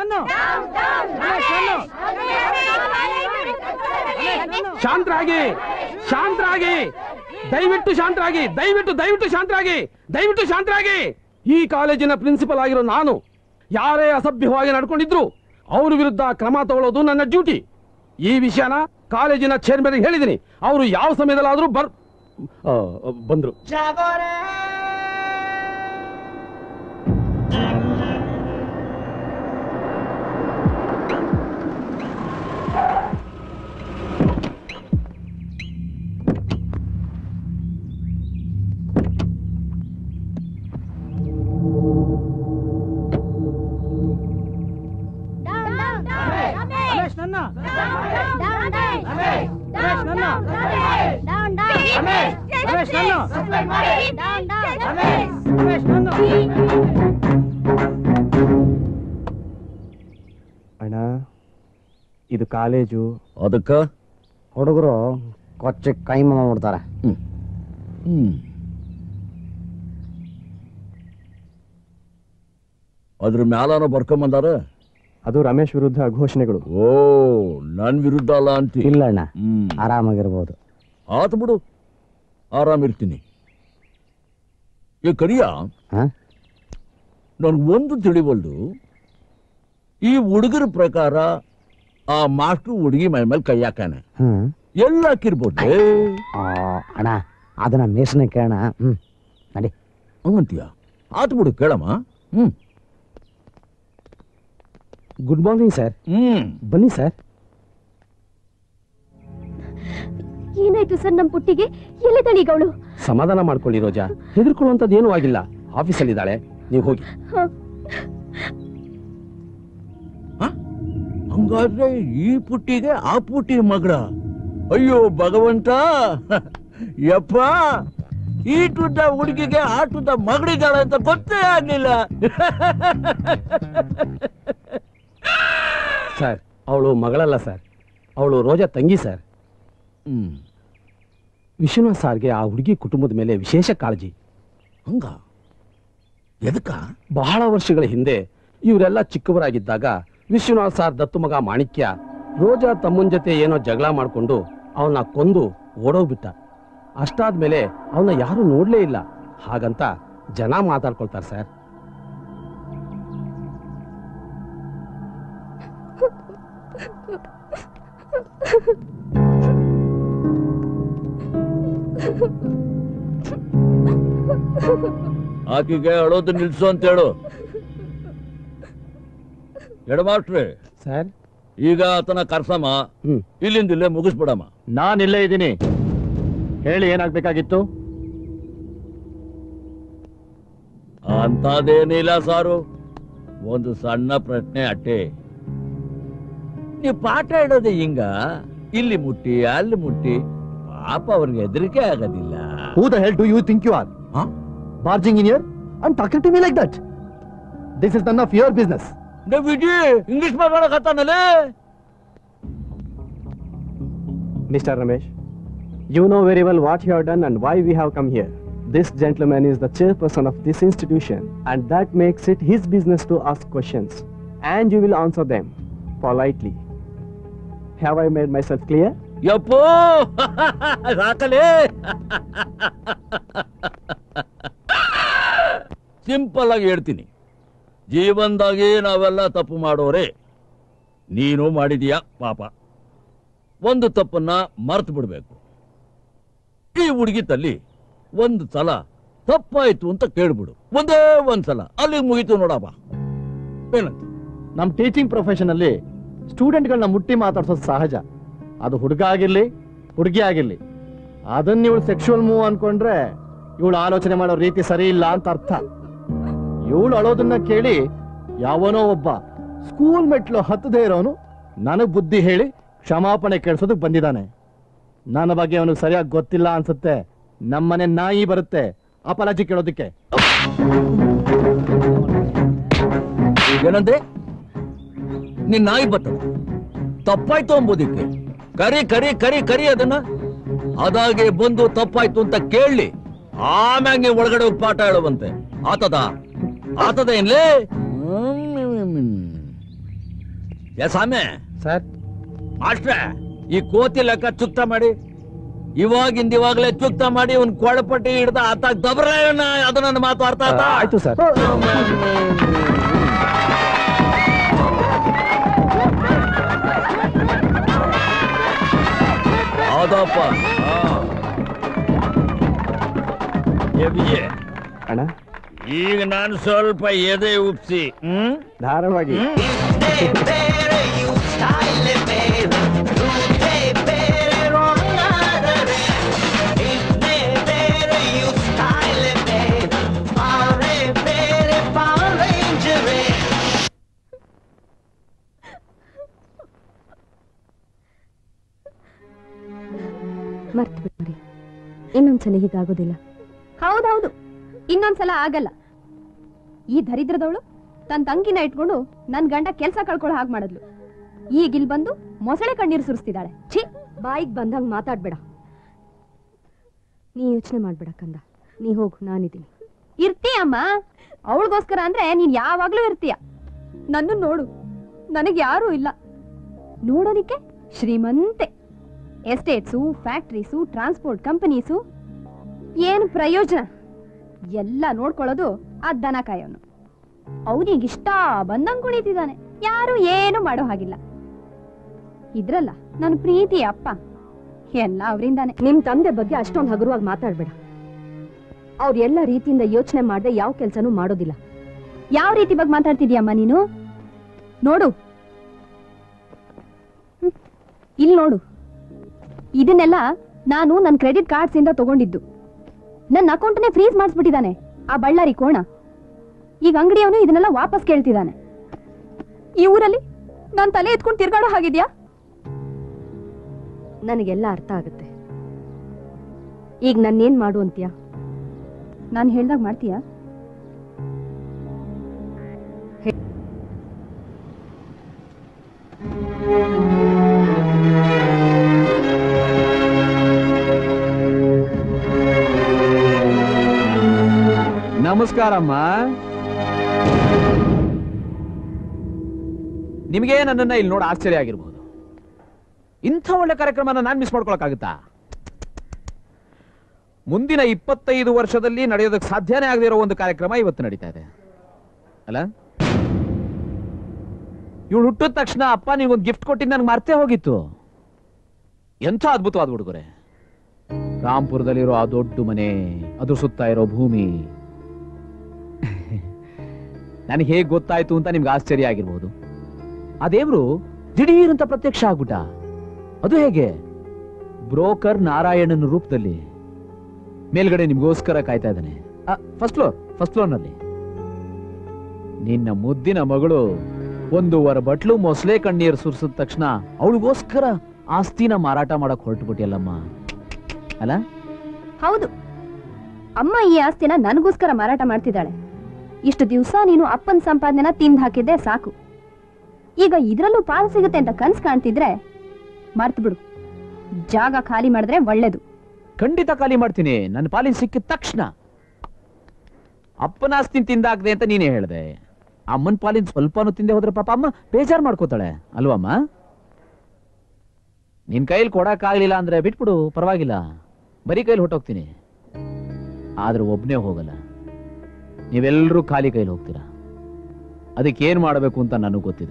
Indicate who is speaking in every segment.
Speaker 1: ಶಾಂತರಾಗಿ ಶಾಂತರಾಗಿ ದಯವಿಟ್ಟು ಶಾಂತರಾಗಿ ದಯವಿಟ್ಟು ದಯವಿಟ್ಟು ಶಾಂತರಾಗಿ ದಯವಿಟ್ಟು ಶಾಂತರಾಗಿ ಈ ಕಾಲೇಜಿನ ಪ್ರಿನ್ಸಿಪಲ್ ಆಗಿರೋ ನಾನು ಯಾರೇ ಅಸಭ್ಯವಾಗಿ ನಡ್ಕೊಂಡಿದ್ರು ಅವ್ರ ವಿರುದ್ಧ ಕ್ರಮ ತಗೊಳ್ಳೋದು ನನ್ನ ಡ್ಯೂಟಿ ಈ ವಿಷಯನ ಕಾಲೇಜಿನ ಚೇರ್ಮನ್ ಹೇಳಿದ್ದೀನಿ ಅವರು ಯಾವ ಸಮಯದಲ್ಲಾದ್ರೂ ಬರ್ ಆ, ಬಂದ್ರು
Speaker 2: ಅಣ್ಣ ಇದು ಕಾಲೇಜು
Speaker 3: ಅದಕ್ಕ
Speaker 2: ಹುಡುಗರು ಕೊಚ್ಚ ಕೈ ಮಾಡ್ಬಿಡ್ತಾರೆ
Speaker 3: ಹ್ಮ್ ಅದ್ರ ಮ್ಯಾಲಾನ ಬರ್ಕೊಂಬಂದಾರ
Speaker 2: ಅದು ರಮೇಶ್ ವಿರುದ್ಧ ಘೋಷಣೆಗಳು
Speaker 3: ಓ ನನ್ ವಿರುದ್ಧ ಅಲ್ಲ ಅಂತಿ
Speaker 2: ಇಲ್ಲ ಅಣ್ಣ
Speaker 3: ಹ್ಮ್
Speaker 2: ಆರಾಮಾಗಿರ್ಬೋದು
Speaker 3: ಆತು ಬಿಡು ಆರಾಮಿರ್ತೀನಿ ಏ ಕರಿಯ
Speaker 2: ಹಾ
Speaker 3: ನನ್ಗೊಂದು ತಿಳಿವಲ್ದು ಈ ಹುಡುಗರ ಪ್ರಕಾರ ಆ ಮಾಸ್ಟ್ರು ಹುಡುಗಿ ಮೈ ಮೇಲೆ ಕೈ ಹಾಕಾನೆ
Speaker 2: ಹ್ಮ್
Speaker 3: ಎಲ್ಲ ಹಾಕಿರ್ಬೋದು
Speaker 2: ಆ, ಅಣ್ಣ ಅದನ್ನ ಮೇಷನೆ ಕೇಳೋಣ ಹ್ಮ್ ನಡಿ
Speaker 3: ಹಂಗಂತೀಯ ಆತು ಬಿಡು ಕೇಳಮ್ಮ hmm
Speaker 2: good morning sir
Speaker 3: hmm
Speaker 2: ಬನ್ನಿ ಸರ್
Speaker 4: ಏನಾಯ್ತು ಸರ್ ನಮ್ ಪುಟ್ಟಿಗೆ ಎಲ್ಲಿ ತಳೀಗ ಅವಳು
Speaker 1: ಸಮಾಧಾನ ಮಾಡ್ಕೊಳ್ಳಿ ರೋಜಾ ಹೆದರ್ಕೊಳ್ಳುವಂಥದ್ದು ಏನೂ ಆಗಿಲ್ಲ ಆಫೀಸಲ್ಲಿದ್ದಾಳೆ ನೀವು ಹೋಗಿ
Speaker 3: ಹಂಗಾದ್ರೆ ಈ ಪುಟ್ಟಿಗೆ ಆ ಪುಟ್ಟಿ ಮಗಳ ಅಯ್ಯೋ ಭಗವಂತ ಯಪ್ಪ ಈ ಟುದ್ದ ಹುಡುಗಿಗೆ ಆ ಟುದ್ದ ಮಗಳಿದ್ದಾಳೆ ಅಂತ ಗೊತ್ತೇ ಆಗ್ಲಿಲ್ಲ
Speaker 1: ಸರ್ ಅವಳು ಮಗಳಲ್ಲ ಸರ್ ಅವಳು ರೋಜಾ ತಂಗಿ ಸರ್
Speaker 3: ಹ್ಮ್
Speaker 1: ವಿಶ್ವನಾಥ್ ಸಾರ್ಗೆ ಆ ಹುಡುಗಿ ಕುಟುಂಬದ ಮೇಲೆ ವಿಶೇಷ ಕಾಳಜಿ
Speaker 3: ಹಂಗ ಎದಕ್ಕ
Speaker 1: ಬಹಳ ವರ್ಷಗಳ ಹಿಂದೆ ಇವರೆಲ್ಲ ಚಿಕ್ಕವರಾಗಿದ್ದಾಗ ವಿಶ್ವನಾಥ್ ಸಾರ್ ದತ್ತು ಮಗ ಮಾಣಿಕ್ಯ ರೋಜಾ ತಮ್ಮನ ಜೊತೆ ಏನೋ ಜಗಳ ಮಾಡ್ಕೊಂಡು ಅವನ್ನ ಕೊಂದು ಓಡೋಗ್ಬಿಟ್ಟ ಅಷ್ಟಾದ್ಮೇಲೆ ಅವನ್ನ ಯಾರು ನೋಡ್ಲೇ ಇಲ್ಲ ಹಾಗಂತ ಜನ ಮಾತಾಡ್ಕೊಳ್ತಾರೆ ಸರ್
Speaker 3: ಆಕಿಗೆ ಅಳೋದು ನಿಲ್ಸು ಅಂತ ಹೇಳು ಎಡ ಮಾಸ್ಟ್ರೆ
Speaker 2: ಸರ್
Speaker 3: ಈಗ ಆತನ ಕರ್ಸಮ್ಮ
Speaker 1: ಹ್ಮ್
Speaker 3: ಇಲ್ಲಿಂದ ಇಲ್ಲೇ ಮುಗಿಸ್ಬಿಡಮ್ಮ
Speaker 2: ನಾನು ಇಲ್ಲೇ ಇದ್ದೀನಿ ಹೇಳಿ ಏನಾಗ್ಬೇಕಾಗಿತ್ತು
Speaker 3: ಅಂತದೇನಿಲ್ಲ ಸಾರು ಒಂದು ಸಣ್ಣ ಪ್ರಶ್ನೆ ಅಟ್ಟೆ ನೀವು ಪಾಠ ಇಡೋದು ಹಿಂಗ ಇಲ್ಲಿ ಮುಟ್ಟಿ ಅಲ್ಲಿ ಮುಟ್ಟಿ ಪಾಪ ಅವ್ರಿಗೆ ಹೆದರಿಕೆ ಆಗೋದಿಲ್ಲ
Speaker 2: who the hell do you think you are
Speaker 3: huh?
Speaker 2: Barging in here and talking to me like that this is none of your business
Speaker 3: ಲೇ ವಿಜಿ ಇಂಗ್ಲಿಷ್ ಮಾತಾಡಕತ್ತಾನಲ್ಲೇ
Speaker 2: Mr. Ramesh, you know very well what you have done and why we have come here. This gentleman is the chairperson of this institution, and that makes it his business to ask questions, and you will answer them politely. Have I made myself clear?
Speaker 3: ಯಪ್ಪೋ ಸಾಕಲೇ simple ಆಗಿ ಹೇಳ್ತೀನಿ ಜೀವನದಾಗಿ ನಾವೆಲ್ಲ ತಪ್ಪು ಮಾಡೋರೆ ನೀನು ಮಾಡಿದೀಯ ಪಾಪ ಒಂದು ತಪ್ಪನ್ನ ಮರ್ತು ಬಿಡ್ಬೇಕು ಈ ಹುಡುಗಿ ತಲ್ಲಿ ಒಂದು ಸಲ ತಪ್ಪಾಯ್ತು ಅಂತ ಕೇಳ್ಬಿಡು ಒಂದೇ ಒಂದ್ ಸಲ ಅಲ್ಲಿಗೆ ಮುಗೀತು ನೋಡಪ್ಪ ಏನಂತ
Speaker 2: ನಮ್ಮ ಟೀಚಿಂಗ್ ಪ್ರೊಫೆಷನ್ ಅಲ್ಲಿ ಸ್ಟೂಡೆಂಟ್ಗಳನ್ನ ಮುಟ್ಟಿ ಮಾತಾಡ್ಸೋದು ಸಹಜ ಅದು ಹುಡುಗ ಆಗಿರ್ಲಿ ಹುಡುಗಿ ಆಗಿರ್ಲಿ ಅದನ್ನ ಇವಳು ಸೆಕ್ಷುವಲ್ ಮೂವ್ ಅನ್ಕೊಂಡ್ರೆ ಇವಳು ಆಲೋಚನೆ ಮಾಡೋ ರೀತಿ ಸರಿ ಇಲ್ಲ ಅಂತ ಅರ್ಥ ಇವಳು ಅಳೋದನ್ನ ಕೇಳಿ ಯಾವನೋ ಒಬ್ಬ ಸ್ಕೂಲ್ ಮೆಟ್ಲು ಹತ್ತದೇ ಇರೋನು ನನಗ್ ಬುದ್ಧಿ ಹೇಳಿ ಕ್ಷಮಾಪಣೆ ಕೇಳಿಸೋದಕ್ಕೆ ಬಂದಿದ್ದಾನೆ ನನ್ನ ಬಗ್ಗೆ ಅವನಿಗೆ ಸರಿಯಾಗಿ ಗೊತ್ತಿಲ್ಲ ಅನ್ಸುತ್ತೆ ನಮ್ಮನೆ ನಾಯಿ ಬರುತ್ತೆ ಅಪರಾಜಿ ಕೇಳೋದಕ್ಕೆ
Speaker 3: ಏನಂದ್ರೆ ನಿನ್ ನಾಯಿ ಬರ್ತದ ತಪ್ಪಾಯ್ತು ಅಂಬೋದಿಕ್ಕೆ ಕರಿ ಕರಿ ಕರಿ ಕರಿ ಅದನ್ನ ಅದಾಗೆ ಬಂದು ತಪ್ಪಾಯ್ತು ಅಂತ ಕೇಳಿ ಆಮ್ಯಾಗ ನೀವು ಒಳಗಡೆ ಹೋಗಿ ಪಾಠ ಹೇಳುವಂತೆ ಆತದ ಆತದ ಏನ್ಲೇ ಏ ಸಾಮೆ
Speaker 1: ಸರ್
Speaker 3: ಮಾಸ್ಟ್ರೆ ಈ ಕೋತಿ ಲೆಕ್ಕ ಚುಕ್ತ ಮಾಡಿ ಇವಾಗಿಂದ ಇವಾಗಲೇ ಚುಕ್ತ ಮಾಡಿ ಒಂದ್ ಕೊಳಪಟ್ಟಿ ಹಿಡ್ದ ಆತ ದಬ್ರ ಅದು ನನ್ನ ಮಾತು ಅರ್ಥ ಆಯ್ತಾ?
Speaker 1: ಆಯ್ತು ಸರ್
Speaker 3: ಹೌದಪ್ಪ ಹಾ. ಏ ವಿಜಯ್,
Speaker 2: ಅಣ್ಣ
Speaker 3: ಈಗ ನಾನು ಸ್ವಲ್ಪ ಎದೆ ಉಪ್ಸಿ ಹ್ಮ್
Speaker 2: ಧಾರಾಳವಾಗಿ
Speaker 4: ಮರ್ತು ಬಿಡ್ರಿ ಇನ್ನೊಂದ್ಸಲ ಹೀಗಾಗೋದಿಲ್ಲ ಹೌದೌದು ಇನ್ನೊಂದ್ಸಲ ಆಗಲ್ಲ ಈ ದರಿದ್ರದವಳು ತನ್ನ ತಂಗಿನ ಇಟ್ಕೊಂಡು ನನ್ ಗಂಡ ಕೆಲ್ಸ ಕಳ್ಕೊಳ್ಳೋ ಹಾಗೆ ಮಾಡಿದ್ಲು ಈಗ ಇಲ್ಲಿ ಬಂದು ಮೊಸಳೆ ಕಣ್ಣೀರು ಸುರಿಸ್ತಿದ್ದಾಳೆ ಛೀ ಬಾಯಿಗೆ ಬಂದಂಗ್ ಮಾತಾಡ್ಬೇಡ ನೀ ಯೋಚನೆ ಮಾಡ್ಬೇಡ ಕಂದ ನೀ ಹೋಗು ನಾನಿದ್ದೀನಿ ಇರ್ತೀಯಮ್ಮ ಅವಳಿಗೋಸ್ಕರ ಅಂದ್ರೆ ನೀನ್ ಯಾವಾಗ್ಲೂ ಇರ್ತೀಯ ನನ್ನ ನೋಡು ನನಗೆ ಯಾರೂ ಇಲ್ಲ ನೋಡೋದಿಕ್ಕೆ ಶ್ರೀಮಂತೆ ಎಸ್ಟೇಟ್ಸು ಫ್ಯಾಕ್ಟ್ರೀಸು ಟ್ರಾನ್ಸ್ಪೋರ್ಟ್ ಕಂಪನೀಸು ಏನು ಪ್ರಯೋಜನ ಎಲ್ಲ ನೋಡ್ಕೊಳ್ಳೋದು ಆ ದನ ಕಾಯೋನು ಅವನಿಗಿಷ್ಟ ಬಂದಂಗ್ ಕುಳಿತಿದ್ದಾನೆ ಯಾರು ಏನು ಮಾಡೋ ಹಾಗಿಲ್ಲ ಇದ್ರಲ್ಲ ನನ್ನ ಪ್ರೀತಿ ಅಪ್ಪ ಎಲ್ಲ ಅವರಿಂದಾನೆ ನಿಮ್ ತಂದೆ ಬಗ್ಗೆ ಅಷ್ಟೊಂದು ಹಗುರವಾಗಿ ಮಾತಾಡ್ಬೇಡ ಅವ್ರ ಎಲ್ಲ ರೀತಿಯಿಂದ ಯೋಚನೆ ಮಾಡದೆ ಯಾವ ಕೆಲ್ಸನೂ ಮಾಡೋದಿಲ್ಲ ಯಾವ ರೀತಿ ಬಗ್ಗೆ ಮಾತಾಡ್ತಿದ್ಯಮ್ಮ ನೀನು ನೋಡು ಹ್ಮ್. ಇಲ್ಲಿ ನೋಡು ಇದನ್ನೆಲ್ಲ ನಾನು ನನ್ನ ಕ್ರೆಡಿಟ್ ಕಾರ್ಡ್ಸ್ ಇಂದ ತಗೊಂಡಿದ್ದು ನನ್ನ ಅಕೌಂಟ್ನೇ ಫ್ರೀಸ್ ಮಾಡಿಸ್ಬಿಟ್ಟಿದ್ದಾನೆ ಆ ಬಳ್ಳಾರಿ ಕೋಣ ಈಗ ಅಂಗಡಿಯವನು ಇದನ್ನೆಲ್ಲ ವಾಪಸ್ ಕೇಳ್ತಿದ್ದಾನೆ ಈ ಊರಲ್ಲಿ ನಾನು ತಲೆ ಎತ್ಕೊಂಡು ತಿರ್ಗಾಡೋ ಹಾಗಿದ್ಯಾ ನನಗೆಲ್ಲ ಅರ್ಥ ಆಗುತ್ತೆ ಈಗ ನನ್ನೇನ್ ಮಾಡು ಅಂತೀಯ ನಾನು ಹೇಳ್ದಾಗ ಮಾಡ್ತೀಯಾ
Speaker 5: ನಮಸ್ಕಾರಮ್ಮ ನಿಮಗೆ ನನ್ನನ್ನ ಇಲ್ಲಿ ನೋಡಿ ಆಶ್ಚರ್ಯ ಆಗಿರ್ಬೋದು ಇಂಥ ಒಳ್ಳೆ ಕಾರ್ಯಕ್ರಮನ ನಾನು ಮಿಸ್ ಮಾಡ್ಕೊಳಕ್ಕಾಗುತ್ತಾ ಮುಂದಿನ ಇಪ್ಪತ್ತೈದು ವರ್ಷದಲ್ಲಿ ನಡೆಯೋದಕ್ಕೆ ಸಾಧ್ಯನೇ ಆಗದೆ ಇರೋ ಒಂದು ಕಾರ್ಯಕ್ರಮ ಇವತ್ತು ನಡೀತಾ ಇದೆ ಅಲ್ಲ ಇವಳು ಹುಟ್ಟಿದ ತಕ್ಷಣ ಅಪ್ಪ ನೀವೊಂದು ಗಿಫ್ಟ್ ಕೊಟ್ಟಿದ್ದು ನನಗೆ ಮರ್ತೇ ಹೋಗಿತ್ತು ಎಂಥ ಅದ್ಭುತವಾದ ಹುಡುಗರೆ ರಾಂಪುರದಲ್ಲಿರೋ ಆ ದೊಡ್ಡ ಮನೆ ಅದ್ರ ಸುತ್ತ ಇರೋ ಭೂಮಿ ನನಗೆ ಹೇಗೆ ಗೊತ್ತಾಯ್ತು ಅಂತ ನಿಮ್ಗೆ ಆಶ್ಚರ್ಯ ಆಗಿರ್ಬೋದು ಆ ದೇವ್ರು ದಿಢೀರ್ ಅಂತ ಪ್ರತ್ಯಕ್ಷ ಆಗ್ಬಿಟ್ಟ ಅದು ಹೇಗೆ ಬ್ರೋಕರ್ ನಾರಾಯಣನ ರೂಪದಲ್ಲಿ ಮೇಲ್ಗಡೆ ನಿಮ್ಗೋಸ್ಕರ ಕಾಯ್ತಾ ಇದ್ದಾನೆ ಫಸ್ಟ್ ಫ್ಲೋರ್ ಫಸ್ಟ್ ಫ್ಲೋರ್ ನಲ್ಲಿ ನಿನ್ನ ಮುದ್ದಿನ ಮಗಳು ಒಂದೂವರೆ ಬಟ್ಲು ಮೊಸಳೆ ಕಣ್ಣೀರು ಸುರಿಸಿದ ತಕ್ಷಣ ಅವಳಿಗೋಸ್ಕರ ಆಸ್ತಿನ ಮಾರಾಟ ಮಾಡಕ್ ಹೊರಟುಬಿಟ್ಟಿಯಲ್ಲಮ್ಮ ಅಲ್ಲ
Speaker 4: ಹೌದು ಅಮ್ಮ ಈ ಆಸ್ತಿನ ನನಗೋಸ್ಕರ ಮಾರಾಟ ಮಾಡ್ತಿದ್ದಾಳೆ ಇಷ್ಟು ದಿವಸ ನೀನು ಅಪ್ಪನ ಸಂಪಾದನೆನ ತಿಂದು ಹಾಕಿದ್ದೆ ಸಾಕು ಈಗ ಇದ್ರಲ್ಲೂ ಪಾಲು ಸಿಗುತ್ತೆ ಅಂತ ಕನ್ಸ್ ಕಾಣ್ತಿದ್ರೆ ಮರ್ತು ಬಿಡು ಜಾಗ ಖಾಲಿ ಮಾಡಿದ್ರೆ ಒಳ್ಳೇದು
Speaker 5: ಖಂಡಿತ ಖಾಲಿ ಮಾಡ್ತೀನಿ ನನ್ನ ಪಾಲಿನ ಸಿಕ್ಕಿದ ತಕ್ಷಣ ಅಪ್ಪನ ಆಸ್ತಿನ ತಿಂದಾಕ್ದೆ ಅಂತ ನೀನೇ ಹೇಳ್ದೆ ಅಮ್ಮನ ಪಾಲಿನ ಸ್ವಲ್ಪನೂ ತಿಂದೆ ಹೋದ್ರೆ ಪಾಪ ಅಮ್ಮ ಬೇಜಾರ್ ಮಾಡ್ಕೋತಾಳೆ ಅಲ್ವಮ್ಮ ನಿನ್ ಕೈಲಿ ಕೊಡಕ್ಕಾಗ್ಲಿಲ್ಲ ಅಂದ್ರೆ ಬಿಟ್ಬಿಡು ಪರವಾಗಿಲ್ಲ ಬರೀ ಕೈಲಿ ಹೊಟ್ಟೋಗ್ತೀನಿ ಆದ್ರೆ ಒಬ್ನೇ ಹೋಗಲ್ಲ ನೀವೆಲ್ಲರೂ ಖಾಲಿ ಕೈಲಿ ಹೋಗ್ತೀರಾ ಅದಕ್ಕೆ ಏನ್ ಮಾಡಬೇಕು ಅಂತ ನನಗೆ ಗೊತ್ತಿದೆ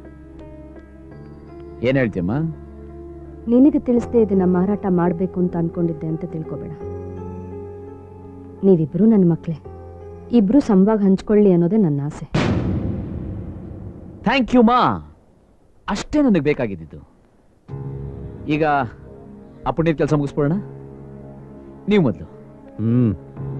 Speaker 5: ಏನ್ ಹೇಳ್ತೀಯಮ್ಮ
Speaker 4: ನಿನಗೆ ತಿಳಿಸದೆ ಇದನ್ನ ಮಾರಾಟ ಮಾಡಬೇಕು ಅಂತ ಅನ್ಕೊಂಡಿದ್ದೆ ಅಂತ ತಿಳ್ಕೊಬೇಡ ನೀವಿಬ್ರು ನನ್ನ ಮಕ್ಳೇ ಇಬ್ರು ಸಮವಾಗಿ ಹಂಚ್ಕೊಳ್ಳಿ ಅನ್ನೋದೇ ನನ್ನ ಆಸೆ
Speaker 5: ಥ್ಯಾಂಕ್ ಯು ಮಾ ಅಷ್ಟೇ ನನಗೆ ಬೇಕಾಗಿದ್ದಿದ್ದು ಈಗ ಆ ಪುಣ್ಯದ ಕೆಲಸ ಮುಗಿಸ್ಬಿಡೋಣ ನೀವು ಮೊದಲು
Speaker 2: hmm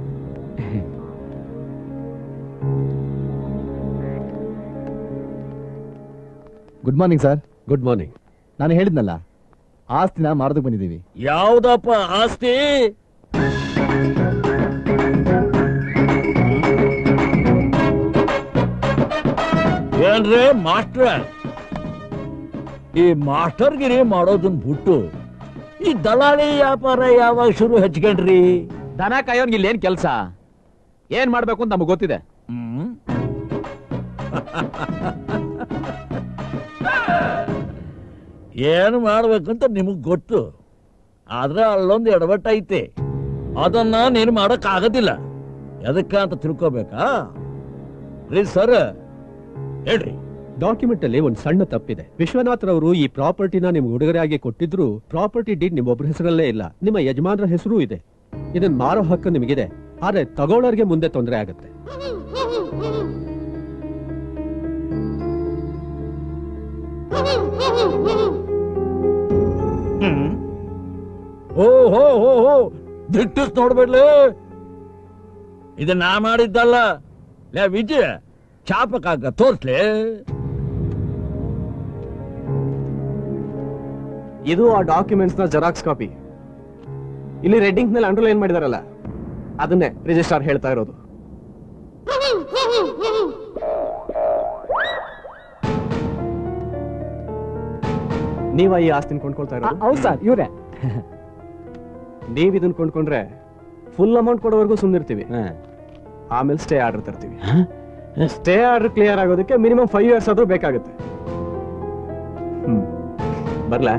Speaker 2: good morning sir
Speaker 1: good morning
Speaker 2: ನಾನು ಹೇಳಿದ್ನಲ್ಲ ಆಸ್ತಿನ ಮಾರೋದಕ್ಕೆ ಬಂದಿದ್ದೀವಿ
Speaker 3: ಯಾವ್ದಪ್ಪ ಆಸ್ತಿ ಏನ್ರಿ ಮಾಸ್ಟ್ರ ಈ ಮಾಸ್ಟರ್ಗಿರಿ ಮಾಡೋದನ್ ಬಿಟ್ಟು ಈ ದಲಾಳಿ ವ್ಯಾಪಾರ ಯಾವಾಗ ಶುರು ಹಚ್ಕೊಂಡ್ರಿ
Speaker 5: ದನ ಕಾಯೋನ್ಗೆ ಇಲ್ಲಿ ಏನ್ ಕೆಲಸ ಏನ್ ಮಾಡ್ಬೇಕು ಅಂತ ನಮಗೆ ಗೊತ್ತಿದೆ
Speaker 3: ಹ್ಮ್ ಏನು ಮಾಡ್ಬೇಕಂತ ನಿಮಗ್ ಗೊತ್ತು ಆದ್ರೆ ಅಲ್ಲೊಂದು ಎಡವಟ್ಟೈತೆ ಅದನ್ನ ನೀನು ಮಾಡಕ್ ಆಗೋದಿಲ್ಲ ಎದಕ್ಕ ಅಂತ ತಿಳ್ಕೊಬೇಕಾ ರೀ ಸರ್ ಹೇಳ್ರಿ
Speaker 6: ಡಾಕ್ಯುಮೆಂಟ್ ಅಲ್ಲಿ ಒಂದು ಸಣ್ಣ ತಪ್ಪಿದೆ ವಿಶ್ವನಾಥ್ ರವರು ಈ ಪ್ರಾಪರ್ಟಿನ ನಿಮ್ಗೆ ಉಡುಗೊರೆಯಾಗಿ ಕೊಟ್ಟಿದ್ರು ಪ್ರಾಪರ್ಟಿ ಡೀಡ್ ನಿಮ್ಮೊಬ್ಬರ ಹೆಸರಲ್ಲೇ ಇಲ್ಲ ನಿಮ್ಮ ಯಜಮಾನರ ಹೆಸರು ಇದೆ ಇದನ್ನ ಮಾರೋ ಹಕ್ಕು ನಿಮಗಿದೆ ಆದ್ರೆ ತಗೊಳ್ಳೋರ್ಗೆ ಮುಂದೆ ತೊಂದರೆ ಆಗುತ್ತೆ
Speaker 3: ಓ ಹೋ ಹೋ ಹೋ ದಿಟ್ಟಿಸ್ ನೋಡ್ಬೇಡ್ಲಿ ಇದು ನಾ ಮಾಡಿದ್ದಲ್ಲ ಲೇ ವಿಜಯ ಚಾಪಕ್ಕಾಗ ತೋರ್ಸ್ಲಿ
Speaker 7: ಇದು ಆ ಡಾಕ್ಯುಮೆಂಟ್ಸ್ ನ ಜೆರಾಕ್ಸ್ ಕಾಪಿ ಇಲ್ಲಿ ರೆಡ್ಡಿಂಗ್ ನಲ್ಲಿ ಅಂಡರ್ಲೈನ್ ಮಾಡಿದಾರಲ್ಲ ಅದನ್ನೇ ರಿಜಿಸ್ಟ್ರಾರ್ ಹೇಳ್ತಾ ಇರೋದು ನೀವ ಈ ಆಸ್ತಿನ ಕೊಂಡ್ಕೊಳ್ತಾ ಇರೋದು
Speaker 5: ಹೌದು ಸರ್ ಇವ್ರೆ
Speaker 7: ನೀವ್ ಇದನ್ನ ಕೊಂಡ್ಕೊಂಡ್ರೆ ಫುಲ್ ಅಮೌಂಟ್ ಕೊಡೋವರೆಗೂ ಸುಮ್ಮನಿರ್ತೀವಿ ಆಮೇಲೆ ಸ್ಟೇ ಆರ್ಡರ್ ತರ್ತೀವಿ ಸ್ಟೇ ಆರ್ಡರ್ ಕ್ಲಿಯರ್ ಆಗೋದಕ್ಕೆ ಮಿನಿಮಮ್ ಫೈವ್ ಇಯರ್ಸ್ ಆದ್ರೂ ಬೇಕಾಗುತ್ತೆ ಹ್ಮ್ ಬರ್ಲಾ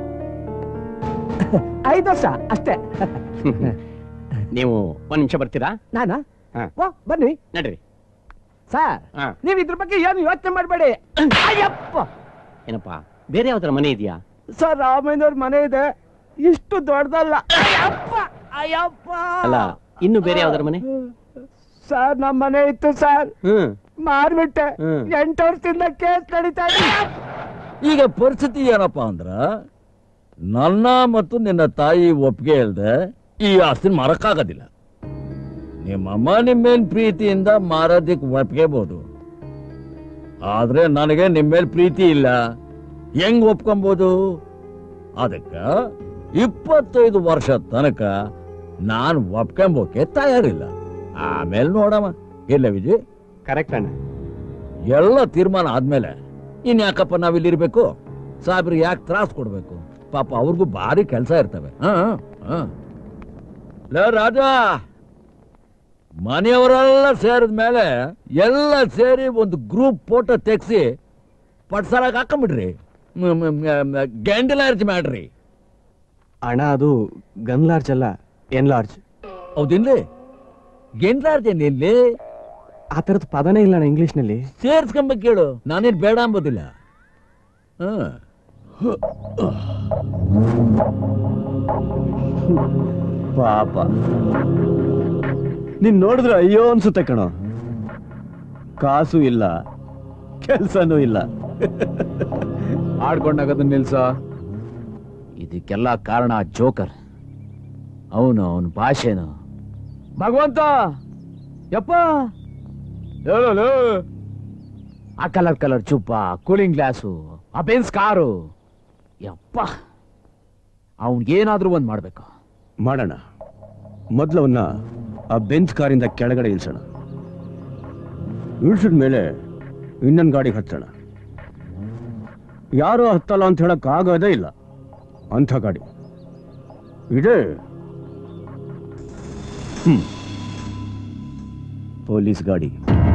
Speaker 5: ಐದು ವರ್ಷ ಅಷ್ಟೇ
Speaker 7: ನೀವು ಒಂದ್ ನಿಮಿಷ ಬರ್ತೀರಾ
Speaker 5: ನಾನಾ
Speaker 7: ಹಾ.
Speaker 5: ಓ ಬನ್ನಿ
Speaker 7: ನಡ್ರಿ
Speaker 5: ಸರ್
Speaker 7: ಹಾ.
Speaker 5: ನೀವು ಇದ್ರ ಬಗ್ಗೆ ಏನು ಯೋಚನೆ ಮಾಡಬೇಡಿ ಅಯ್ಯಪ್ಪ
Speaker 7: ಏನಪ್ಪ ಬೇರೆ ಯಾವ್ದಾರ ಮನೆ ಇದೆಯಾ
Speaker 5: ಸರ್ ರಾಮಯ್ಯನವ್ರ ಮನೆ ಇದೆ ಇಷ್ಟು ದೊಡ್ಡದಲ್ಲ ಅಯ್ಯಪ್ಪ ಅಯ್ಯಪ್ಪ
Speaker 7: ಅಲ್ಲ ಇನ್ನು ಬೇರೆ ಯಾವ್ದಾರ ಮನೆ
Speaker 5: ಸರ್ ನಮ್ಮ ಮನೆ ಇತ್ತು ಸರ್
Speaker 7: ಹ್ಮ್
Speaker 5: ಮಾರ್ಬಿಟ್ಟೆ
Speaker 7: ಹ್ಮ್.
Speaker 5: ಎಂಟು ವರ್ಷದಿಂದ ಕೇಸ್ ನಡೀತಾ ಇದೆ
Speaker 3: ಈಗ ಪರಿಸ್ಥಿತಿ ಏನಪ್ಪಾ ಅಂದ್ರ ನನ್ನ ಮತ್ತು ನಿನ್ನ ತಾಯಿ ಒಪ್ಪಿಗೆ ಇಲ್ದೆ ಈ ಆಸ್ತಿನ ಮಾರಕ್ಕಾಗೋದಿಲ್ಲ ನಿಮ್ಮಮ್ಮ ನಿಮ್ಮೇಲ್ ಪ್ರೀತಿಯಿಂದ ಮಾರೋದಿಕ್ ಒಪ್ಕೋಬಹುದು ಆದ್ರೆ ನನಗೆ ನಿಮ್ಮೇಲ್ ಪ್ರೀತಿ ಇಲ್ಲ ಹೆಂಗ್ ಒಪ್ಕೊಂಬೋದು ಅದಕ್ಕ ಇಪ್ಪತ್ತೈದು ವರ್ಷ ತನಕ ನಾನು ಒಪ್ಕೊಂಬೋಕೆ ತಯಾರಿಲ್ಲ ಆಮೇಲೆ ನೋಡಮ್ಮ ಇಲ್ಲ ವಿಜಯ್
Speaker 7: ಕರೆಕ್ಟ್ ಅಣ್ಣ
Speaker 3: ಎಲ್ಲ ತೀರ್ಮಾನ ಆದ್ಮೇಲೆ ಇನ್ ಯಾಕಪ್ಪ ನಾವಿಲ್ಲಿರ್ಬೇಕು ಸಾಹೇಬ್ರಿಗೆ ಯಾಕೆ ತ್ರಾಸ್ ಕೊಡ್ಬೇಕು ಪಾಪ ಅವ್ರಿಗೂ ಭಾರಿ ಕೆಲಸ ಇರ್ತವೆ ಹ, ಹ. ಲೇ ರಾಜ ಮನೆಯವರೆಲ್ಲ ಸೇರಿದ ಮೇಲೆ ಎಲ್ಲ ಸೇರಿ ಒಂದು ಗ್ರೂಪ್ ಫೋಟೋ ತೆಗ್ಸಿ ಪಡ್ಸಲಾಗ ಹಾಕೊಂಬಿಡ್ರಿ ಗ್ಯಾಂಡಲ್ ಅರ್ಜ್ ಮಾಡ್ರಿ
Speaker 7: ಅಣ್ಣ ಅದು ಗನ್ ಲಾರ್ಜ್ ಅಲ್ಲ ಎನ್ ಲಾರ್ಜ್
Speaker 3: ಹೌದಿನ್ಲಿ ಗೆಂಡ್ಲಾರ್ಜ್ ಏನಿಲ್ಲಿ
Speaker 7: ಆ ತರದ ಪದನೇ ಇಲ್ಲ ಅಣ್ಣ ಇಂಗ್ಲಿಷ್ ನಲ್ಲಿ
Speaker 3: ಸೇರ್ಸ್ಕೊಂಬ ಕೇಳು ನಾನೇನ್ ಬೇಡ ಅಂಬೋದಿಲ್ಲ ಹ
Speaker 2: ಪಾಪ ನೀನ್ ನೋಡಿದ್ರೆ ಅಯ್ಯೋ ಅನ್ಸುತ್ತೆ ಕಣೋ ಕಾಸು ಇಲ್ಲ ಕೆಲ್ಸನೂ ಇಲ್ಲ
Speaker 5: ಆಡ್ಕೊಂಡಾಗದನ್ನ ನಿಲ್ಸ ಇದಕ್ಕೆಲ್ಲ ಕಾರಣ ಜೋಕರ್ ಅವನು ಅವನ ಭಾಷೆನು ಭಗವಂತ ಯಪ್ಪ ಹೇಳು ಆ ಕಲರ್ ಕಲರ್ ಚುಪ್ಪ ಕೂಲಿಂಗ್ ಗ್ಲಾಸು ಆ ಬೆನ್ಸ್ ಕಾರು ಯಪ್ಪ ಅವನ್ಗೇನಾದ್ರೂ ಒಂದ್ ಮಾಡ್ಬೇಕು
Speaker 6: ಮಾಡೋಣ ಮೊದ್ಲವನ್ನ ಆ ಬೆಂಚ್ ಕಾರಿಂದ ಕೆಳಗಡೆ ಇಳಿಸೋಣ ಇಳಿಸಿದ ಮೇಲೆ ಇನ್ನೊಂದು ಗಾಡಿಗೆ ಹತ್ತೋಣ ಯಾರು ಹತ್ತಲ್ಲ ಅಂತ ಹೇಳಕ್ ಆಗೋದೇ ಇಲ್ಲ ಅಂಥ ಗಾಡಿ ಇದೆ ಹ್ಮ್ ಪೊಲೀಸ್ ಗಾಡಿ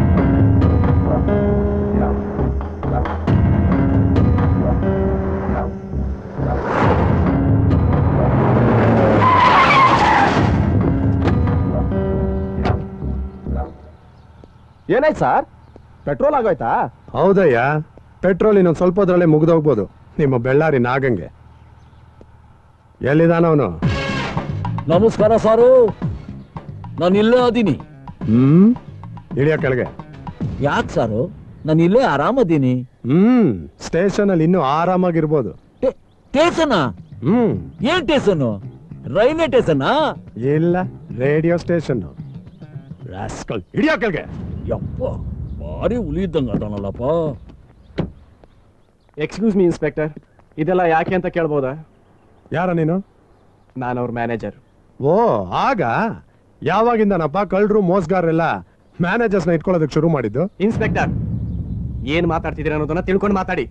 Speaker 7: ಏನಾಯ್ತು ಸರ್ ಪೆಟ್ರೋಲ್ ಆಗೋಯ್ತಾ
Speaker 8: ಹೌದಯ್ಯ ಪೆಟ್ರೋಲ್ ಇನ್ನೊಂದು ಸ್ವಲ್ಪ ಹೊದ್ರಲ್ಲೇ ಮುಗ್ದೋಗ್ಬೋದು ನಿಮ್ಮ ಬೆಳ್ಳಾರಿ ನಾಗಂಗೆ ಎಲ್ಲಿದಾನವನು
Speaker 3: ನಮಸ್ಕಾರ ಸಾರು ನಾನು ಇಲ್ಲೇ ಅದೀನಿ
Speaker 8: ಹ್ಮ್ ಇಳಿಯ ಕೆಳಗೆ
Speaker 3: ಯಾಕೆ ಸಾರು ನಾನು ಇಲ್ಲೇ ಆರಾಮದೀನಿ
Speaker 8: ಹ್ಮ್ ಸ್ಟೇಷನ್ ಅಲ್ಲಿ ಇನ್ನೂ ಆರಾಮಾಗಿರ್ಬೋದು
Speaker 3: ಟೇ- ಟೇಷನಾ
Speaker 8: ಹ್ಮ್
Speaker 3: ಏನ್ ಟೇಷನ್ ರೈಲ್ವೆ ಟೇಷನಾ
Speaker 8: ಇಲ್ಲ ರೇಡಿಯೋ ಸ್ಟೇಷನ್ ಇಳಿಯ ಕೆಳಗೆ
Speaker 3: ಯಪ್ಪ ಭಾರಿ ಹುಲಿ ಇದ್ದಂಗ ಅದಾನಲ್ಲಪ್ಪ
Speaker 7: ಎಕ್ಸ್ಕ್ಯೂಸ್ ಮೀ ಇನ್ಸ್ಪೆಕ್ಟರ್ ಇದೆಲ್ಲ ಯಾಕೆ ಅಂತ ಕೇಳ್ಬೋದಾ
Speaker 8: ಯಾರ ನೀನು
Speaker 7: ನಾನು ಅವ್ರ ಮ್ಯಾನೇಜರ್
Speaker 8: ಓ ಆಗ ಯಾವಾಗಿಂದನಪ್ಪ ಕಳ್ಳರು ಮೋಸ್ಗಾರರೆಲ್ಲ ಮ್ಯಾನೇಜರ್ಸ್ನ ಇಟ್ಕೊಳ್ಳೋದಕ್ಕೆ ಶುರು ಮಾಡಿದ್ದು
Speaker 7: ಇನ್ಸ್ಪೆಕ್ಟರ್ ಏನ್ ಮಾತಾಡ್ತಿದ್ದೀರಾ ಅನ್ನೋದನ್ನ ತಿಳ್ಕೊಂಡು ಮಾತಾಡಿ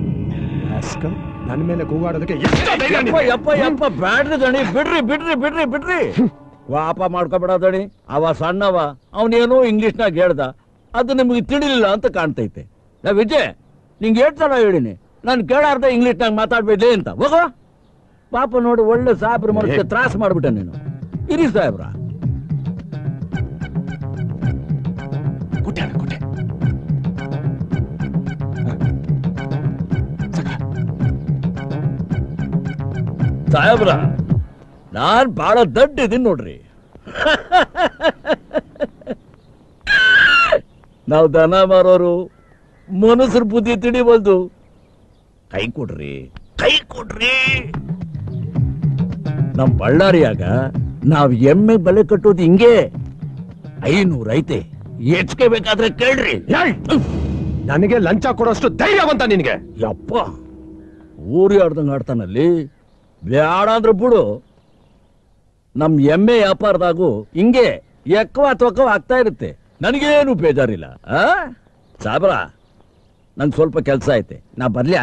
Speaker 8: ನನ್ನ ಮೇಲೆ ಕೂಗಾಡೋದಕ್ಕೆ ಎಷ್ಟು ಧೈರ್ಯ
Speaker 3: ಯಪ್ಪ
Speaker 8: ನಿನಗೆ?
Speaker 3: ಯಪ್ಪ ಯಪ್ಪ ಬ್ಯಾಡ್ರಿ ದಣಿ ಬಿಡ್ರಿ ಬಿಡ್ರಿ ಬಿಡ್ರಿ ಬಿಡ್ರಿ ವಾಪ ಮಾಡ್ಕೊಬೇಡ ದಣಿ ಅವ ಸಣ್ಣವ ಅವನೇನೋ ಇಂಗ್ಲಿಷ್ನಾಗ ಹೇಳ್ದ ಅದು ನಿಮಗೆ ತಿಳಿಲಿಲ್ಲ ಅಂತ ಕಾಣ್ತೈತೆ ನಾ ವಿಜಯ್ ನಿಂಗೆ ಎಷ್ಟು ಸಲ ಹೇಳಿನಿ ನಾನು ಕೇಳಾರ್ದ ಇಂಗ್ಲಿಷ್ನಾಗ ಮಾತಾಡ್ಬೇಡ್ಲಿ ಅಂತ ಹೋಗೋ ಪಾಪ ನೋಡಿ ಒಳ್ಳೆ ಸಾಹೇಬ್ರ ಮನಸ್ಸಿಗೆ ತ್ರಾಸ ಮಾಡ್ಬಿಟ್ಟೆ ನೀನು ಇರಿ ಸಾಹೇಬ್ರ ಸಾಹೇಬ್ರ ನಾನ್ ಬಹಳ ದಡ್ಡ ಇದೀನಿ ನೋಡ್ರಿ ನಾವು ದನ ಮಾರೋರು ಮನುಷ್ಯರ ಬುದ್ಧಿ ತಿಳಿಬಲ್ದು ಕೈ ಕೊಡ್ರಿ ಕೈ ಕೊಡ್ರಿ ನಮ್ ಬಳ್ಳಾರಿಯಾಗ ನಾವ್ ಎಮ್ಮೆ ಬೆಲೆ ಕಟ್ಟೋದು ಹಿಂಗೆ ಐನೂರ್ ಐತೆ ಹೆಚ್ಚಿಗೆ ಬೇಕಾದ್ರೆ ಕೇಳ್ರಿ
Speaker 8: ನನಗೆ ಲಂಚ ಕೊಡೋಷ್ಟು ಧೈರ್ಯ ಬಂತ ನಿನಗೆ
Speaker 3: ಯಪ್ಪ ಊರಿ ಆಡ್ದಂಗ ಆಡ್ತಾನಲ್ಲಿ ಬ್ಯಾಡ ಅಂದ್ರೆ ಬಿಡು ನಮ್ ಎಮ್ಮೆ ವ್ಯಾಪಾರದಾಗೂ ಹಿಂಗೆ ಎಕ್ಕವ ತೊಕ್ಕವ ಆಗ್ತಾ ಇರುತ್ತೆ ನನಗೇನು ಬೇಜಾರಿಲ್ಲ ಆ ಸಾಬ್ರ ನಂಗೆ ಸ್ವಲ್ಪ ಕೆಲಸ ಐತೆ ನಾ ಬರ್ಲ್ಯಾ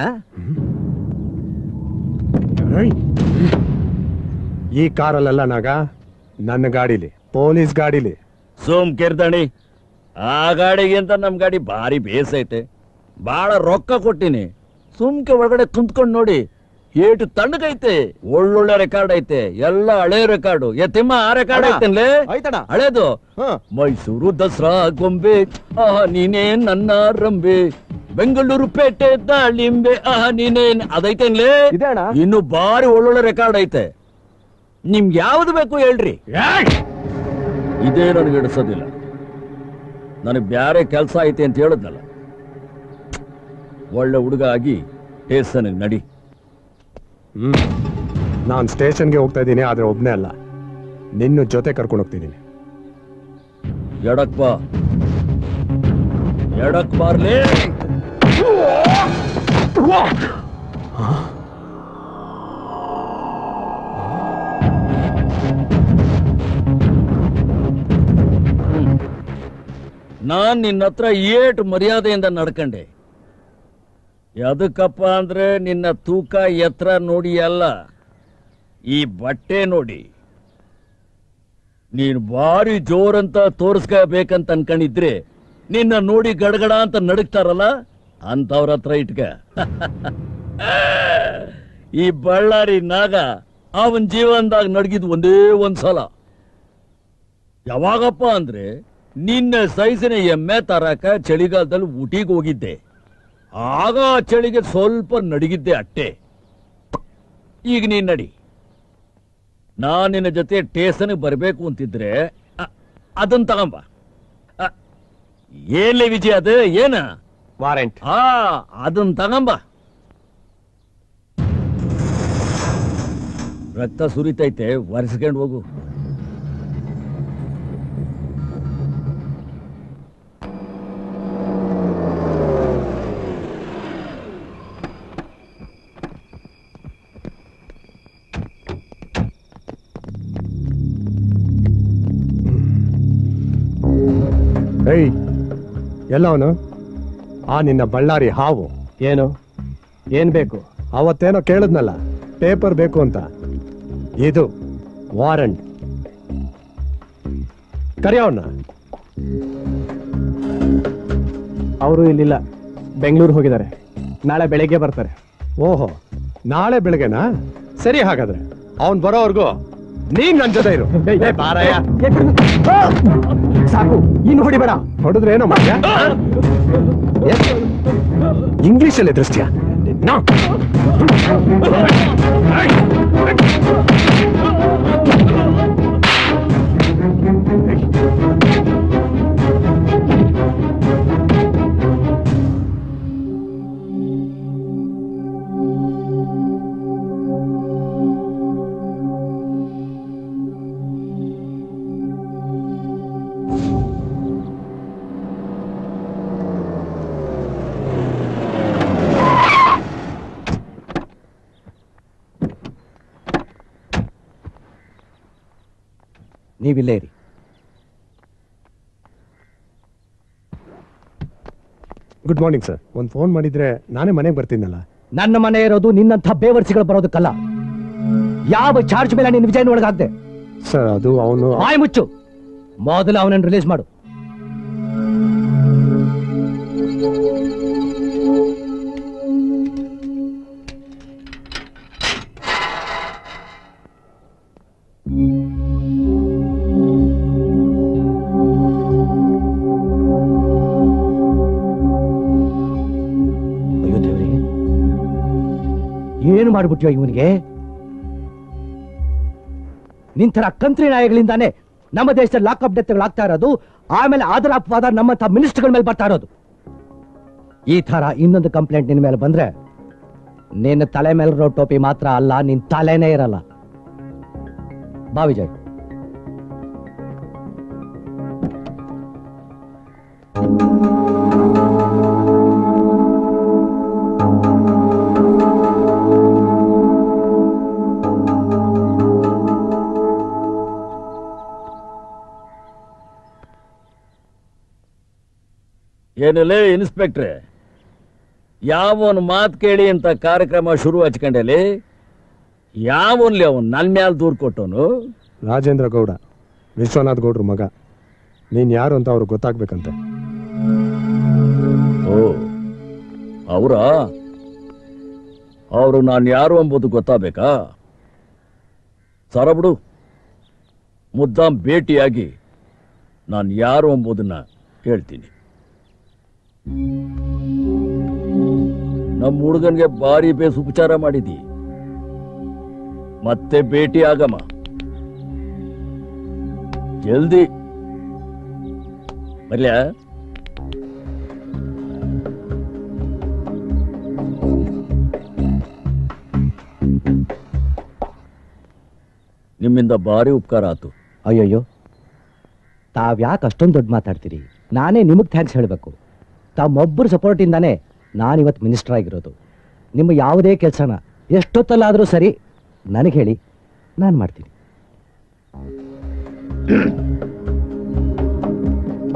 Speaker 8: ಈ ಕಾರಲ್ಲೆಲ್ಲ ನಾಗ ನನ್ನ ಗಾಡಿಲಿ ಪೊಲೀಸ್ ಗಾಡಿಲಿ
Speaker 3: ಸೋಮ್ ಕೆರ್ದಣಿ ಆ ಗಾಡಿಗಿಂತ ನಮ್ ಗಾಡಿ ಭಾರಿ ಬೇಸೈತೆ ಬಾಳ ರೊಕ್ಕ ಕೊಟ್ಟಿನಿ ಸುಮ್ಕೆ ಒಳಗಡೆ ಕುಂತ್ಕೊಂಡ್ ನೋಡಿ ಏಟು ತಣ್ಣಗೈತೆ ಒಳ್ಳೊಳ್ಳೆ ರೆಕಾರ್ಡ್ ಐತೆ ಎಲ್ಲ ಹಳೆ ರೆಕಾರ್ಡು ಎತ್ತಿಮ್ಮ ಆ ರೆಕಾರ್ಡ್ ಐತೇನ್ಲೇ
Speaker 2: ಆಯ್ತಣ್ಣ
Speaker 3: ಹಳೇದು
Speaker 2: ಹಾ
Speaker 3: ಮೈಸೂರು ದಸರಾ ಗೊಂಬೆ ಆಹ ನೀನೇ ನನ್ನ ರಂಬೆ ಬೆಂಗಳೂರು ಪೇಟೆ ದಾಳಿಂಬೆ ಆಹ ನೀನೇನ್ ಅದೈತೇನ್ಲೇ
Speaker 7: ಇದೆ ಅಣ್ಣ
Speaker 3: ಇನ್ನು ಬಾರಿ ಒಳ್ಳೊಳ್ಳೆ ರೆಕಾರ್ಡ್ ಐತೆ ನಿಮ್ಗೆ ಯಾವ್ದು ಬೇಕು ಹೇಳ್ರಿ ಇದೇ ನನಗೆ ಹಿಡಿಸೋದಿಲ್ಲ ನನಗೆ ಬ್ಯಾರೆ ಕೆಲಸ ಐತೆ ಅಂತ ಹೇಳಿದ್ನಲ್ಲ ಒಳ್ಳೆ ಹುಡುಗ ಆಗಿ ಸ್ಟೇಷನ್ಗೆ ನಡಿ
Speaker 8: ಹ್ಮ್ ನಾನ್ ಸ್ಟೇಷನ್ಗೆ ಹೋಗ್ತಾ ಇದ್ದೀನಿ ಆದ್ರೆ ಒಬ್ನೇ ಅಲ್ಲ ನಿನ್ನ ಜೊತೆ ಕರ್ಕೊಂಡು ಹೋಗ್ತಿದ್ದೀನಿ
Speaker 3: ಎಡಕ್ ಬಾ ಎಡಕ್ ಬಾರ್ಲಿ ಹ್ಮ್. ನಾನ್ ನಿನ್ನ ಹತ್ರ ಏಟು ಮರ್ಯಾದೆಯಿಂದ ನಡ್ಕಂಡೆ ಎದಕ್ಕಪ್ಪ ಅಂದ್ರೆ ನಿನ್ನ ತೂಕ ಎತ್ತರ ನೋಡಿ ಅಲ್ಲ ಈ ಬಟ್ಟೆ ನೋಡಿ ನೀನು ಭಾರಿ ಜೋರಂತ ತೋರಿಸ್ಕೋಬೇಕಂತ ಅನ್ಕೊಂಡಿದ್ರೆ ನಿನ್ನ ನೋಡಿ ಗಡಗಡ ಅಂತ ನಡುಕ್ತಾರಲ್ಲ ಅಂತವ್ರ ಹತ್ರ ಇಟ್ಕ ಈ ಬಳ್ಳಾರಿ ನಾಗ ಅವನ್ ಜೀವನದಾಗ ನಡಗಿದ್ ಒಂದೇ ಒಂದ್ ಸಲ ಯಾವಾಗಪ್ಪ ಅಂದ್ರೆ ನಿನ್ನ ಸೈಜಿನ ಎಮ್ಮೆ ತರಕ ಚಳಿಗಾಲದಲ್ಲಿ ಊಟಿಗೆ ಹೋಗಿದ್ದೆ ಆಗ ಆ ಚಳಿಗೆ ಸ್ವಲ್ಪ ನಡಗಿದ್ದೆ ಅಟ್ಟೆ ಈಗ ನೀನ್ ನಡಿ ನಾನ್ ನಿನ್ನ ಜೊತೆ ಟೇಷನ್ ಬರಬೇಕು ಅಂತಿದ್ರೆ ಅ- ಅದನ್ ತಗೊಂಬ ಅ, ಏನ್ಲೇ ವಿಜಯ ಅದು ಏನ
Speaker 7: ವಾರೆಂಟ್
Speaker 3: ಆ ಅದನ್ ತಗೊಂಬ ರಕ್ತ ಸುರಿತೈತೆ ಒರೆಸ್ಕೊಂಡು ಹೋಗು
Speaker 8: ಏಯ್ ಎಲ್ಲ ಅವನು ಆ ನಿನ್ನ ಬಳ್ಳಾರಿ ಹಾವು
Speaker 7: ಏನು ಏನ್ ಬೇಕು
Speaker 8: ಅವತ್ತೇನೋ ಕೇಳಿದ್ನಲ್ಲ ಪೇಪರ್ ಬೇಕು ಅಂತ ಇದು ವಾರಂಟ್ ಕರಿಯವನ್ನ
Speaker 7: ಅವರು ಇಲ್ಲಿಲ್ಲ ಬೆಂಗಳೂರು ಹೋಗಿದ್ದಾರೆ ನಾಳೆ ಬೆಳಗ್ಗೆ ಬರ್ತಾರೆ
Speaker 8: ಓಹೋ ನಾಳೆ ಬೆಳಗ್ಗೆನಾ ಸರಿ ಹಾಗಾದ್ರೆ ಅವನ್ ಬರೋವರೆಗೂ ನೀನ್ ನನ್ ಜೊತೆ ಇರು ಏ, ಬಾರಯ್ಯ.
Speaker 7: ಸಾಕು ಇನ್ನು ಹೊಡಿಬೇಡ
Speaker 8: ಹೊಡೆದ್ರೆ ಏನೋ ಮಾಡ್ಯ ಇಂಗ್ಲಿಷ್ ಅಲ್ಲಿ ದೃಷ್ಟ್ಯ
Speaker 5: ನೀವಿಲ್ಲೇ ಇರಿ
Speaker 8: ಗುಡ್ ಮಾರ್ನಿಂಗ್ ಸರ್ ಒಂದು ಫೋನ್ ಮಾಡಿದ್ರೆ ನಾನೇ ಮನೆಗೆ ಬರ್ತೀನಲ್ಲ
Speaker 5: ನನ್ನ ಮನೆ ಇರೋದು ನಿನ್ನಂಥ ಬೇವರ್ಸಿಗಳು ಬರೋದಕ್ಕಲ್ಲ ಯಾವ ಚಾರ್ಜ್ ಮೇಲೆ ನಿನ್ನ ವಿಜಯನ ಒಳಗಾಗ್ದೆ
Speaker 8: ಸರ್ ಅದು ಅವನು
Speaker 5: ಬಾಯ್ ಮುಚ್ಚು ಮೊದಲು ಅವನನ್ನು ರಿಲೀಸ್ ಮಾಡು
Speaker 9: ಏನು ಮಾಡ್ಬಿಟ್ಯೋ ಇವನಿಗೆ ನಿಂತರ ಕಂತ್ರಿ ನಾಯಿಗಳಿಂದಾನೆ ನಮ್ಮ ದೇಶದಲ್ಲಿ ಲಾಕಪ್ ಡೆತ್ಗಳಾಗ್ತಾ ಇರೋದು ಆಮೇಲೆ ಅದರ ಅಪವಾದ ನಮ್ಮ ಮಿನಿಸ್ಟರ್ಗಳ ಮೇಲೆ ಬರ್ತಾ ಇರೋದು ಈ ತರ ಇನ್ನೊಂದು ಕಂಪ್ಲೇಂಟ್ ನಿನ್ ಮೇಲೆ ಬಂದ್ರೆ ನಿನ್ನ ತಲೆ ಮೇಲೆ ಇರೋ ಟೋಪಿ ಮಾತ್ರ ಅಲ್ಲ ನಿನ್ ತಲೆನೇ ಇರಲ್ಲ ಬಾ ವಿಜಯ್
Speaker 3: ಏನಿಲ್ಲೇ ಇನ್ಸ್ಪೆಕ್ಟ್ರೆ ಯಾವನ್ ಮಾತು ಕೇಳಿ ಅಂತ ಕಾರ್ಯಕ್ರಮ ಶುರು ಹಚ್ಕೊಂಡಲ್ಲಿ ಯಾವನ್ಲಿ ಅವನ್ ನನ್ ಮ್ಯಾಲ ದೂರ್ ಕೊಟ್ಟವನು
Speaker 8: ರಾಜೇಂದ್ರ ಗೌಡ ವಿಶ್ವನಾಥ್ ಗೌಡ್ರ ಮಗ ನೀನ್ ಯಾರು ಅಂತ ಅವ್ರಿಗೆ ಗೊತ್ತಾಗ್ಬೇಕಂತೆ
Speaker 3: ಓ ಅವರ ಅವರು ನಾನು ಯಾರು ಎಂಬುದು ಗೊತ್ತಾಗಬೇಕಾ ಸರ ಬಿಡು ಮುದ್ದಾಂ ಭೇಟಿಯಾಗಿ ನಾನು ಯಾರು ಎಂಬುದನ್ನ ಹೇಳ್ತೀನಿ ನಮ್ಮ ಹುಡುಗನ್ಗೆ ಭಾರಿ ಬೇಸ್ ಉಪಚಾರ ಮಾಡಿದಿ ಮತ್ತೆ ಭೇಟಿ ಆಗಮ್ಮ ಜಲ್ದಿ ಬರ್ಲ್ಯಾ ನಿಮ್ಮಿಂದ ಭಾರಿ ಉಪಕಾರ ಆತು
Speaker 9: ಅಯ್ಯಯ್ಯೋ ತಾವ್ಯಾಕೆ ಅಷ್ಟೊಂದು ದೊಡ್ಡ ಮಾತಾಡ್ತೀರಿ ನಾನೇ ನಿಮಗೆ ಥ್ಯಾಂಕ್ಸ್ ಹೇಳಬೇಕು ತಮ್ಮೊಬ್ಬರು ಸಪೋರ್ಟಿಂದಾನೇ ನಾನಿವತ್ತು ಮಿನಿಸ್ಟರ್ ಆಗಿರೋದು ನಿಮ್ಮ ಯಾವುದೇ ಕೆಲಸನ ಎಷ್ಟೊತ್ತಲ್ಲಾದರೂ ಸರಿ ನನಗೆ ಹೇಳಿ ನಾನು ಮಾಡ್ತೀನಿ